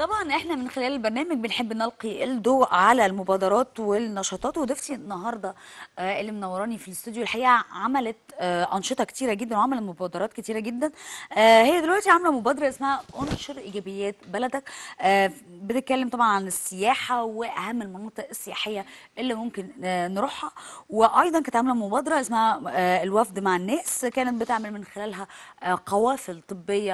طبعا احنا من خلال البرنامج بنحب نلقي الضوء على المبادرات والنشاطات وضيفتي النهارده آه، اللي منوراني في الاستوديو الحقيقه عملت آه، انشطه كتيره جدا وعملت مبادرات كتيره جدا آه، هي دلوقتي عامله مبادره اسمها انشر ايجابيات بلدك آه، بتتكلم طبعا عن السياحه واهم المناطق السياحيه اللي ممكن آه، نروحها وايضا كانت عامله مبادره اسمها آه، الوفد مع الناس كانت بتعمل من خلالها آه، قوافل طبيه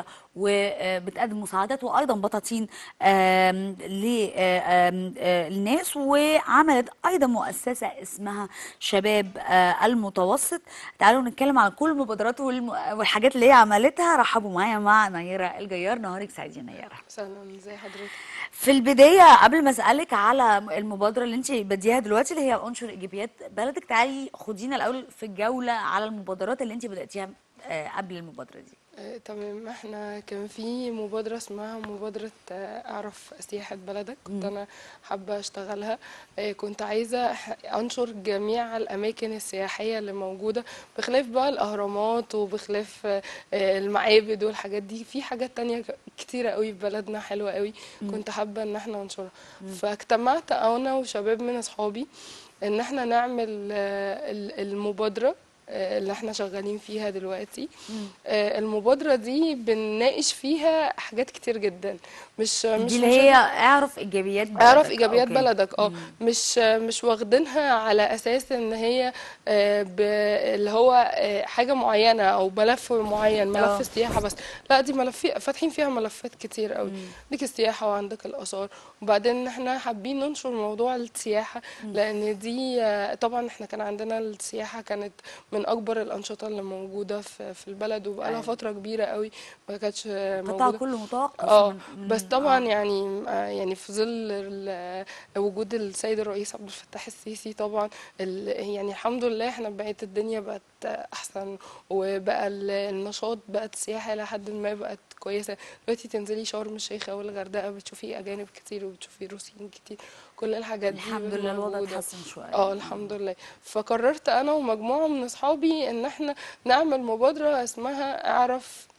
وبتقدم مساعدات وايضا بطاطين آم، ل- آم، آه، للناس وعملت ايضا مؤسسه اسمها شباب آه، المتوسط تعالوا نتكلم على كل المبادرات والم- والحاجات اللي هي عملتها رحبوا معايا مع نيره الجيار نهارك سعيد يا نيره اهلا ازي حضرتك في البدايه قبل ما اسالك على المبادره اللي انت باديها دلوقتي اللي هي انشر ايجابيات بلدك تعالي خدينا الاول في الجوله على المبادرات اللي انت بداتيها آه، قبل المبادره دي آه، تمام احنا كان في مبادرة اسمها مبادرة آه، اعرف سياحة بلدك كنت انا حابة اشتغلها آه، كنت عايزة ح- انشر جميع الاماكن السياحية اللي موجودة بخلاف بقى الاهرامات وبخلاف آه، آه، المعابد والحاجات دي في حاجات تانية ك- كتيرة قوي في بلدنا حلوة قوي كنت حابة ان احنا ننشرها فاجتمعت انا وشباب من اصحابي ان احنا نعمل آه، ال- المبادرة آه، اللي احنا شغالين فيها دلوقتي آه، المبادرة دي بنناقش فيها حاجات كتير جدا مش مش دي اللي مش هي اعرف ايجابيات بلدك اعرف ايجابيات أوكي. بلدك اه مش مش واخدينها على اساس ان هي آه، ب- اللي هو آه، حاجه معينه او ملف معين آه. ملف السياحه بس لا دي ملف فاتحين فيها ملفات كتير قوي عندك السياحه وعندك الاثار وبعدين احنا حابين ننشر موضوع السياحه لان دي آه، طبعا احنا كان عندنا السياحه كانت من اكبر الانشطه اللي موجوده في في البلد وبقالها أيوة. فتره كبيره قوي ما كانتش آه، القطاع موجوده كله متوقف اه من- من- بس طبعا آه. يعني آه، يعني في ظل ال- وجود السيد الرئيس عبد الفتاح السيسي طبعا ال- يعني الحمد لله احنا بقت الدنيا بقت احسن وبقى ال- النشاط بقت السياحه الى حد ما بقت كويسه دلوقتي تنزلي شرم الشيخ او الغردقه بتشوفي اجانب كتير وبتشوفي روسيين كتير كل الحاجات دي الحمد لله الوضع موجودة. اتحسن شويه اه الحمد لله فقررت انا ومجموعه من اصحابي ان احنا نعمل مبادره اسمها اعرف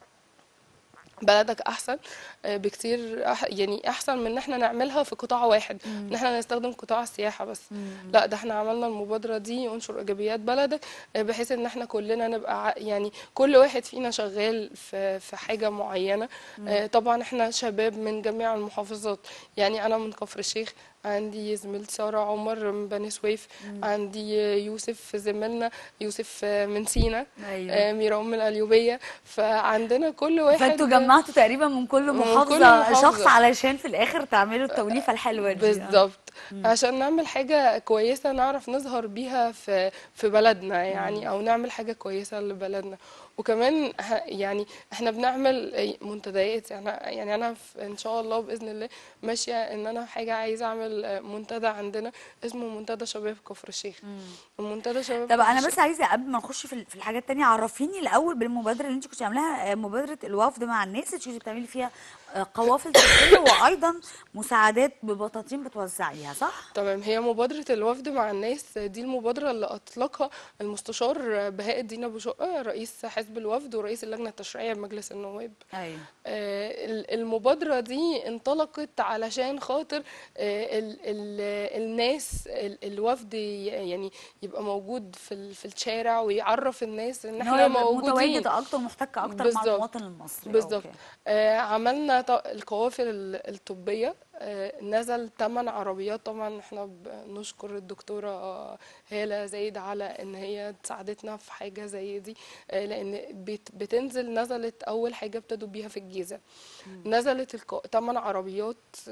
بلدك احسن آه، بكتير أح يعني احسن من ان احنا نعملها في قطاع واحد ان احنا نستخدم قطاع السياحه بس لا ده احنا عملنا المبادره دي انشر ايجابيات بلدك آه، بحيث ان احنا كلنا نبقى ع- يعني كل واحد فينا شغال في في حاجه معينه آه، طبعا احنا شباب من جميع المحافظات يعني انا من كفر الشيخ عندي زميلتي ساره عمر من بني سويف عندي يوسف زميلنا يوسف آه، من سينا ايوه آه، ميرام من القليوبيه فعندنا كل واحد فانتوا جمعتوا تقريبا من كل من كل محافظه محافظة. شخص علشان في الاخر تعملوا التوليفه الحلوه دي بالظبط عشان نعمل حاجة كويسة نعرف نظهر بيها في في بلدنا يعني أو نعمل حاجة كويسة لبلدنا وكمان ه- يعني احنا بنعمل منتديات يعني يعني أنا في- إن شاء الله بإذن الله ماشية إن أنا حاجة عايزة أعمل منتدى عندنا اسمه منتدى شباب كفر الشيخ المنتدى شباب طب كفر انا الشيخ بس عايزه قبل ما نخش في ال- في الحاجات التانية عرفيني الاول بالمبادره اللي انت كنت عاملاها آه، مبادره الوفد مع الناس اللي كنت بتعملي فيها آه، قوافل طبيه وايضا مساعدات ببطاطين بتوزعيها صح؟ تمام هي مبادرة الوفد مع الناس دي المبادرة اللي أطلقها المستشار بهاء الدين أبو شقة رئيس حزب الوفد ورئيس اللجنة التشريعية بمجلس النواب ايوه آه، ال- المبادرة دي انطلقت علشان خاطر آه، ال ال الناس ال- الوفد ي- يعني يبقى موجود في ال- في الشارع ويعرف الناس ان ان هو احنا يبقى موجودين متواجد اكتر محتك اكتر مع بالظبط. المواطن المصري بالظبط أوكي. آه، عملنا ط- القوافل ال- الطبية آه، نزل ثمان عربيات طبعا احنا بنشكر الدكتورة آه، هالة زايد على ان هي ساعدتنا في حاجة زي دي آه، لان بت- بتنزل نزلت اول حاجة ابتدوا بيها في الجيزة نزلت ثمان عربيات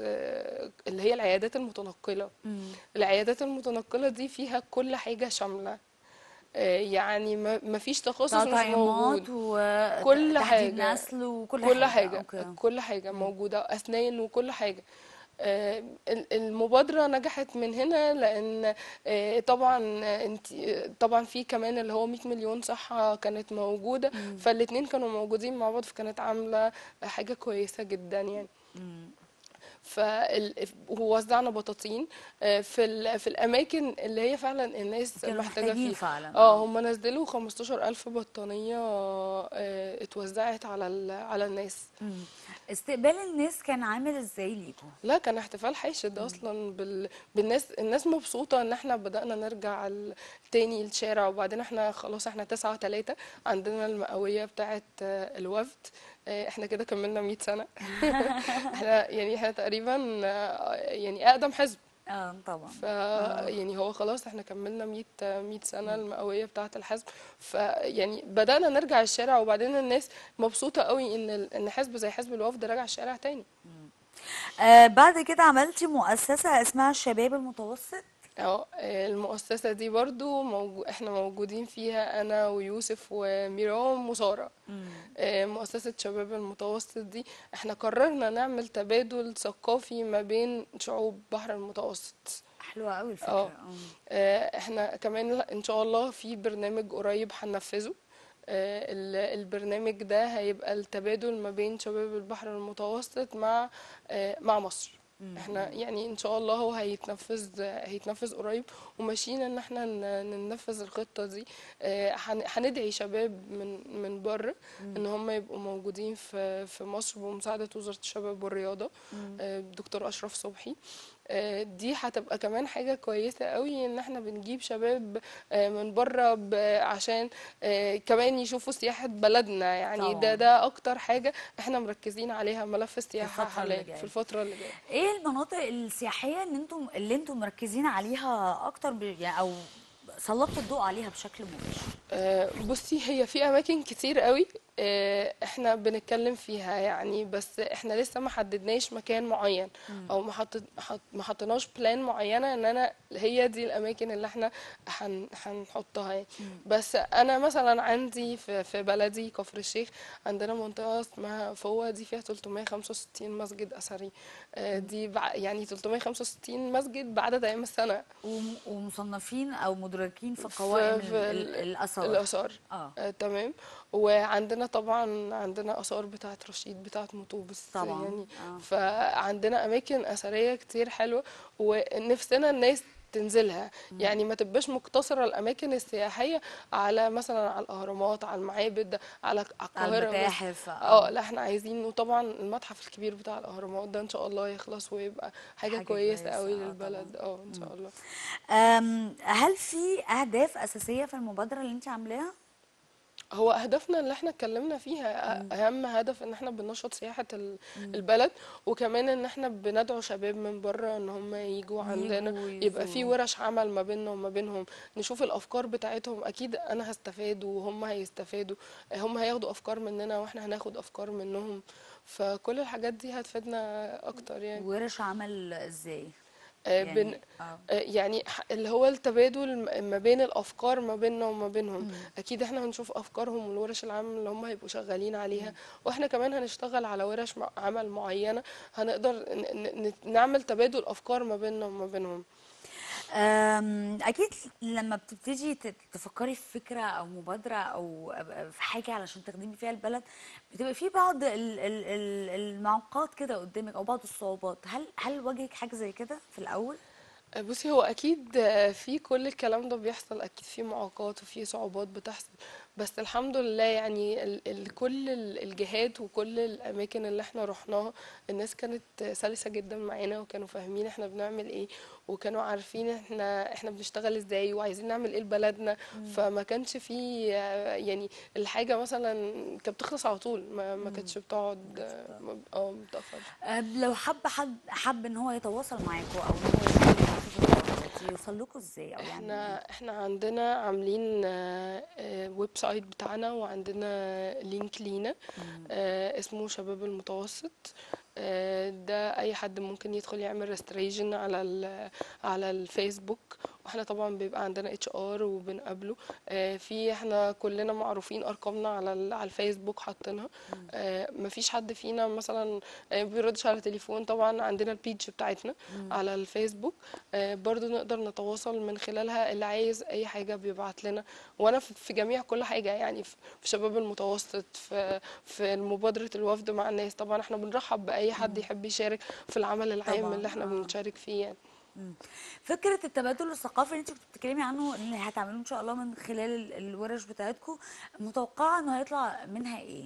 آه، اللي هي العيادات المتنقلة مم. العيادات المتنقلة دي فيها كل حاجة شاملة آه، يعني ما ما فيش تخصص مش تطعيمات موجود كل وتحديد حاجة. نسل وكل كل حاجه حاجة أوكي. كل حاجة موجودة أسنان وكل حاجة آه، ال- المبادرة نجحت من هنا لأن آه، طبعا انت طبعا في كمان اللي هو 100 مليون صحة كانت موجودة فالاتنين كانوا موجودين مع بعض فكانت عاملة حاجة كويسة جدا يعني مم. فال... ووزعنا بطاطين آه، في ال... في الاماكن اللي هي فعلا الناس كانوا محتاجه محتاجين فيها فعلا اه هم نزلوا 15000 بطانيه آه، اتوزعت على ال... على الناس مم. استقبال الناس كان عامل ازاي ليكم لا كان احتفال حاشد اصلا بال... بالناس الناس مبسوطه ان احنا بدانا نرجع ال... تاني الشارع وبعدين احنا خلاص احنا تسعة وتلاتة عندنا المئويه بتاعه آه، الوفد آه، احنا كده كملنا 100 سنه احنا يعني احنا تقريبا آه، يعني اقدم حزب اه طبعا ف يعني هو خلاص احنا كملنا 100 100 سنه المئويه بتاعه الحزب فيعني بدانا نرجع الشارع وبعدين الناس مبسوطه قوي ان ال- ان حزب زي حزب الوفد رجع الشارع تاني آه بعد كده عملتي مؤسسة اسمها الشباب المتوسط اه المؤسسة دي برضو موجو... احنا موجودين فيها انا ويوسف وميرام وسارة آه، مؤسسة شباب المتوسط دي احنا قررنا نعمل تبادل ثقافي ما بين شعوب بحر المتوسط حلوة قوي الفكرة اه آه. آه، احنا كمان ان شاء الله في برنامج قريب هننفذه آه، ال- البرنامج ده هيبقى التبادل ما بين شباب البحر المتوسط مع آه، مع مصر احنا يعني ان شاء الله هو هيتنفذ هيتنفذ قريب وماشيين ان احنا ن- ننفذ الخطة دي آه، هن- هندعي شباب من من بره ان هم يبقوا موجودين في في مصر بمساعدة وزارة الشباب والرياضة آه، دكتور اشرف صبحي آه، دي هتبقى كمان حاجة كويسة قوي ان احنا بنجيب شباب آه، من بره ب- عشان آه، كمان يشوفوا سياحة بلدنا يعني ده طبعا. ده اكتر حاجة احنا مركزين عليها ملف السياحة الفترة اللي حاليا جاية. في الفترة اللي جاية ايه المناطق السياحية اللي انتم اللي انتم مركزين عليها اكتر ب... يعني او سلطتوا الضوء عليها بشكل مباشر آه، بصي هي في اماكن كتير قوي آه، احنا بنتكلم فيها يعني بس احنا لسه ما حددناش مكان معين او ما حط حط- ما حطيناش بلان معينه ان انا هي دي الاماكن اللي احنا هن هنحطها يعني بس انا مثلا عندي في في بلدي كفر الشيخ عندنا منطقه اسمها فوة دي فيها 365 مسجد اثري آه، دي بع- يعني 365 مسجد بعدد ايام السنه وم- ومصنفين او مدرجين في قوائم في ال- ال- ال- الاثار الاثار اه آه، تمام وعندنا طبعا عندنا آثار بتاعة رشيد بتاعة مطوبس طبعا يعني اه فعندنا أماكن أثرية كتير حلوة ونفسنا الناس تنزلها يعني ما تبقاش مقتصرة الأماكن السياحية على مثلا على الأهرامات على المعابد على على على القاهرة بس المتاحف اه لا احنا عايزين وطبعا المتحف الكبير بتاع الأهرامات ده إن شاء الله يخلص ويبقى حاجة حاجة كويسة كويسة قوي اه طبعا للبلد اه إن شاء الله أم، هل في اهداف اساسية في المبادرة اللي انت عاملاها؟ هو اهدافنا اللي احنا اتكلمنا فيها أ- اهم هدف ان احنا بننشط سياحة ال- البلد وكمان ان احنا بندعو شباب من بره ان هم يجوا عندنا يجوا يبقى في يزوروا ورش عمل ما بيننا وما بينهم نشوف الافكار بتاعتهم اكيد انا هستفاد وهم هيستفادوا هم هياخدوا افكار مننا واحنا هناخد افكار منهم فكل الحاجات دي هتفيدنا اكتر يعني ورش عمل ازاي؟ آه، بن يعني اه آه، يعني ح- اللي هو التبادل م- ما بين الافكار ما بيننا وما بينهم اكيد احنا هنشوف افكارهم والورش العمل اللي هم هيبقوا شغالين عليها واحنا كمان هنشتغل على ورش مع- عمل معينة هنقدر ن- ن- ن- نعمل تبادل افكار ما بيننا وما بينهم أم، أكيد لما بتبتدي ت- تفكري في فكرة أو مبادرة أو في حاجة علشان تخدمي فيها البلد بتبقى في بعض ال- ال- ال- المعوقات كده قدامك أو بعض الصعوبات هل هل واجهك حاجة زي كده في الأول؟ بصي هو اكيد آه، في كل الكلام ده بيحصل اكيد في معوقات وفي صعوبات بتحصل بس الحمد لله يعني ال ال كل ال- الجهات وكل الاماكن اللي احنا رحناها الناس كانت سلسة جدا معانا وكانوا فاهمين احنا بنعمل ايه وكانوا عارفين احنا احنا بنشتغل ازاي وعايزين نعمل ايه لبلدنا فما كانش في آه، يعني الحاجة مثلا كانت بتخلص على طول ما ما كانتش بتقعد آه، ما- اه متأخر أم، لو حب حد حب إن هو يتواصل معاكوا أو إن هو يشتغل معاكوا في البلد دي يوصل لكم إزاي أو يعمل إيه؟ احنا احنا عندنا عاملين آه، آه، ويب سايت بتاعنا وعندنا لينك لينا آه، اسمه شباب المتوسط آه، ده اي حد ممكن يدخل يعمل ريستريشن على ال على الفيسبوك واحنا طبعا بيبقى عندنا اتش ار وبنقابله آه، في احنا كلنا معروفين ارقامنا على ال- على الفيسبوك حاطينها آه، مفيش حد فينا مثلا آه، بيردش على تليفون طبعا عندنا البيج بتاعتنا على الفيسبوك آه، برضو نقدر نتواصل من خلالها اللي عايز اي حاجه بيبعت لنا وانا في في جميع كل حاجه يعني في في شباب المتوسط في في مبادره الوفد مع الناس طبعا احنا بنرحب باي حد يحب يشارك في العمل العام طبعاً، اللي احنا آه. بنشارك فيه يعني مم. فكرة التبادل الثقافي اللي انت كنت بتتكلمي عنه اللي هتعملوه ان شاء الله من خلال ال- الورش بتاعتكم متوقعة انه هيطلع منها ايه؟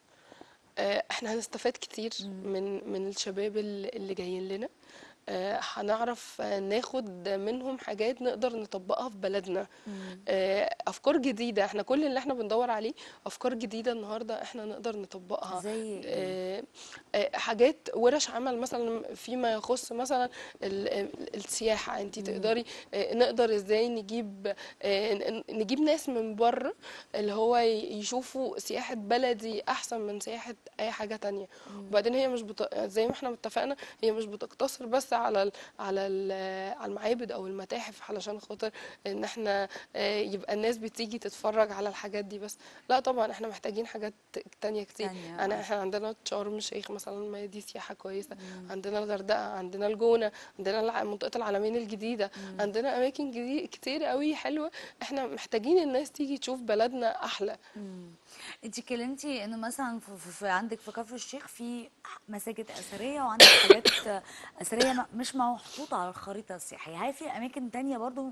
آه، احنا هنستفاد كتير من من الشباب اللي اللي جايين لنا آه، هنعرف آه، ناخد منهم حاجات نقدر نطبقها في بلدنا آه، افكار جديده احنا كل اللي احنا بندور عليه افكار جديده النهارده احنا نقدر نطبقها زي ايه؟ آه، آه، حاجات ورش عمل مثلا فيما يخص مثلا ال- ال- السياحه انت تقدري آه، نقدر ازاي نجيب آه، ن- نجيب ناس من بره اللي هو ي- يشوفوا سياحه بلدي احسن من سياحه اي حاجه تانية وبعدين هي مش بت... زي ما احنا اتفقنا هي مش بتقتصر بس على ال... على ال... على المعابد او المتاحف علشان خاطر ان احنا آه، يبقى الناس بتيجي تتفرج على الحاجات دي بس لا طبعا احنا محتاجين حاجات تانية كتير تانية، يعني آه. احنا عندنا شرم الشيخ مثلا ما دي سياحة كويسة عندنا الغردقة عندنا الجونة عندنا الع- منطقة العلمين الجديدة عندنا أماكن جديد كتير قوي حلوة احنا محتاجين الناس تيجي تشوف بلدنا أحلى انت اتكلمتي انه مثلا في, في, في عندك في كفر الشيخ في مساجد اثريه وعندك حاجات اثريه م- مش محطوطه على الخريطه السياحيه هل في اماكن تانية برضو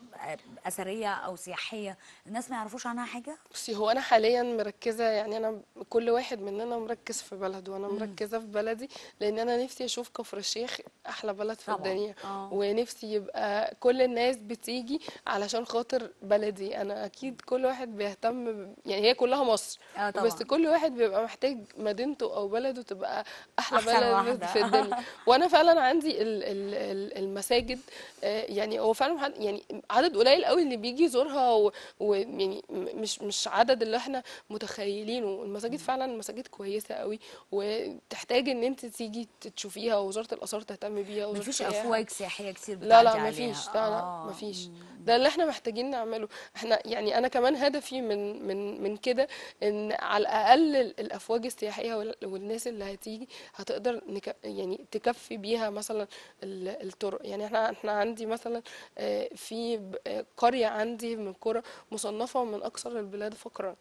اثريه او سياحيه الناس ما يعرفوش عنها حاجه بصي هو انا حاليا مركزه يعني انا كل واحد مننا مركز في بلده وانا مركزه في بلدي لان انا نفسي اشوف كفر الشيخ احلى بلد في طبعاً، الدنيا آه. ونفسي يبقى كل الناس بتيجي علشان خاطر بلدي انا اكيد كل واحد بيهتم ب... يعني هي كلها مصر آه طبعاً. بس كل واحد بيبقى محتاج مدينته او بلده تبقى احلى أحسن بلد واحدة. في الدنيا وانا فعلا عندي ال- ال- ال- المساجد آه، يعني هو فعلا حد- يعني عدد قليل قوي اللي بيجي يزورها و- ويعني م- مش مش عدد اللي احنا متخيلينه المساجد فعلا مساجد كويسه قوي وتحتاج ان انت تيجي تشوفيها ووزاره الاثار تهتم بيها ووزاره مفيش السياحة. افواج سياحيه كتير لا بتعدي لا عليها مفيش لا لا آه. مفيش ده اللي احنا محتاجين نعمله احنا يعني انا كمان هدفي من من من كده ان على الاقل ال- الافواج السياحيه وال- والناس اللي هتيجي هتقدر نك يعني تكفي بيها مثلا ال- الطرق يعني احنا احنا عندي مثلا آه، في ب- آه، قريه عندي من قرى مصنفه من اكثر البلاد فقرا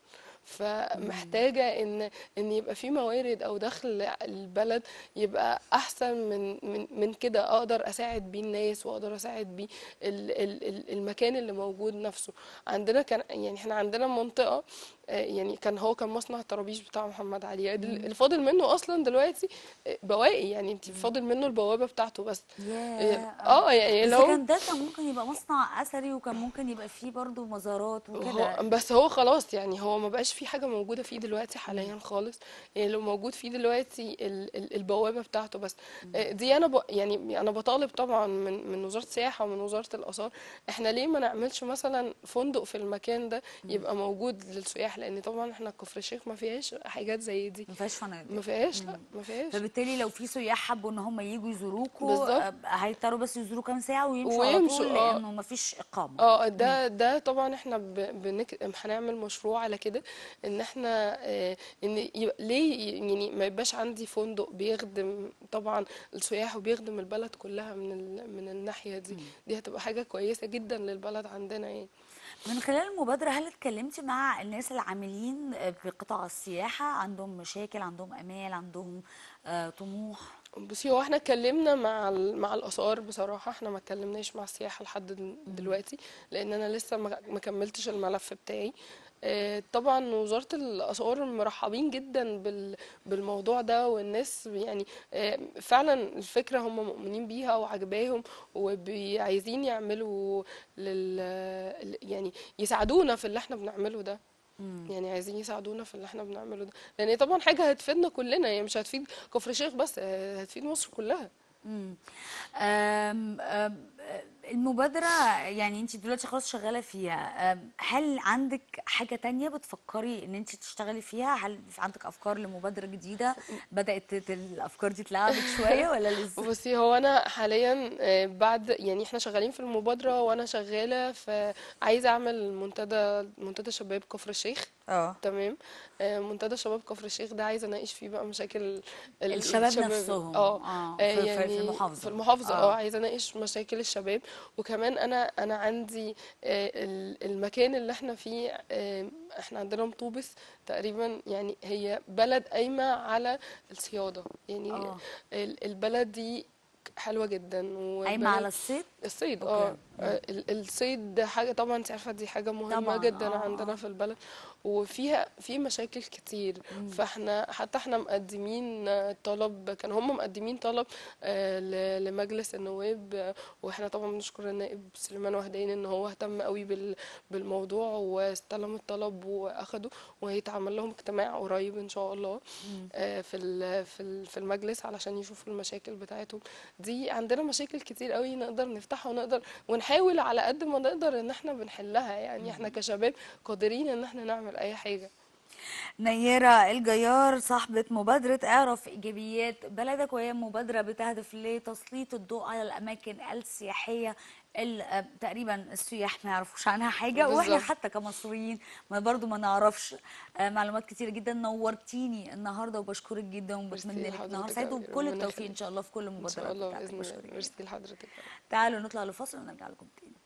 فمحتاجه ان ان يبقى في موارد او دخل البلد يبقى احسن من من من كده اقدر اساعد بيه الناس واقدر اساعد بيه ال- ال- ال- المكان اللي موجود نفسه عندنا كان يعني احنا عندنا منطقه آه، يعني كان هو كان مصنع الطرابيش بتاع محمد علي ال- اللي فاضل منه اصلا دلوقتي آه، بواقي يعني انت فاضل منه البوابه بتاعته بس ياه اه يعني بس اللي هو كان ده كان ممكن يبقى مصنع اثري وكان ممكن يبقى فيه برضو مزارات هو وكده بس هو خلاص يعني هو ما بقاش في حاجه موجوده فيه دلوقتي حاليا خالص يعني لو موجود فيه دلوقتي ال- ال- البوابه بتاعته بس آه، دي انا ب... يعني انا بطالب طبعا من من وزاره السياحه ومن وزاره الاثار احنا ليه ما نعملش مثلا فندق في المكان ده يبقى موجود للسياح لان طبعا احنا كفر الشيخ ما فيهاش حاجات زي دي ما فيهاش فنادق ما فيهاش لا ما فيهاش فبالتالي لو في سياح حبوا ان هم يجوا يزوروكوا بالظبط. آه، هيضطروا بس يزوروا كام ساعه ويمشوا على ويمشوا، طول آه. لانه ما فيش اقامه اه ده ده طبعا احنا ب- بنك... هنعمل مشروع على كده ان احنا اه ان يبقى ليه يعني ما يبقاش عندي فندق بيخدم طبعا السياح وبيخدم البلد كلها من ال... من الناحية دي دي هتبقى حاجة كويسة جدا للبلد عندنا يعني من خلال المبادره هل اتكلمتي مع الناس العاملين آه، في قطاع السياحه عندهم مشاكل عندهم امال عندهم آه، طموح بصي هو احنا اتكلمنا مع ال- مع الاثار بصراحه احنا ما اتكلمناش مع السياحه لحد دل- دلوقتي لان انا لسه ما ما كملتش الملف بتاعي آه، طبعا وزاره الاثار مرحبين جدا بال- بالموضوع ده والناس يعني آه، فعلا الفكره هم مؤمنين بيها وعجباهم وعايزين يعملوا لل يعني يساعدونا في اللي احنا بنعمله ده يعني عايزين يساعدونا في اللي احنا بنعمله ده لان طبعا حاجه هتفيدنا كلنا يعني مش هتفيد كفر الشيخ بس آه، هتفيد مصر كلها مم. آم، آم، آه، المبادرة يعني انت دلوقتي خلاص شغالة فيها أم، هل عندك حاجة تانية بتفكري ان انت تشتغلي فيها هل في عندك افكار لمبادرة جديدة بدأت تت- الافكار دي تلعبك شوية ولا لسه بصي هو انا حاليا آه، بعد يعني احنا شغالين في المبادرة وانا شغالة في عايزة اعمل منتدى منتدى شباب كفر الشيخ اه تمام آه، منتدى شباب كفر الشيخ ده عايزه اناقش فيه بقى مشاكل ال- الشباب نفسهم اه اه آه، في, في, في يعني المحافظة في المحافظه اه اه عايزه اناقش مشاكل الشباب وكمان انا انا عندي آه، ال- المكان اللي احنا فيه آه، احنا عندنا مطوبس تقريبا يعني هي بلد قايمه على الصياده يعني اه ال- البلد دي حلوه جدا قايمة على وبلد الصيد الصيد اوكي اه مم. آه، ال- الصيد ده حاجة طبعا انت عارفة دي حاجة مهمة طبعا جدا اه عندنا اه في البلد وفيها في مشاكل كتير مم. فاحنا حتى احنا مقدمين آه، طلب كان هم مقدمين طلب آه، ل- لمجلس النواب آه، واحنا طبعا بنشكر النائب سليمان وهدين ان هو اهتم قوي بال- بالموضوع واستلم الطلب واخده وهيتعمل لهم اجتماع قريب ان شاء الله مم. آه، في ال- في ال- في المجلس علشان يشوفوا المشاكل بتاعتهم دي عندنا مشاكل كتير قوي نقدر نفتحها ونقدر ونحاول على قد ما نقدر ان احنا بنحلها يعني احنا كشباب قادرين ان احنا نعمل اي حاجة نيرة الجيار صاحبة مبادرة اعرف إيجابيات بلدك وهي مبادرة بتهدف لتسليط الضوء على الأماكن السياحية اللي آه، تقريبا السياح ما يعرفوش عنها حاجة واحنا بالظبط حتى كمصريين ما برضو ما نعرفش آه، معلومات كتيرة جدا نورتيني النهاردة وبشكرك جدا وبتمنى ميرسي لك نهار لحضرتك سعيد قوي وبكل ربنا التوفيق إن يخليك شاء الله في كل ان شاء المبادرات الله بتاعتك باذن الله بشكرك جدا ميرسي لحضرتك تعالوا نطلع لفاصل ونرجع لكم تاني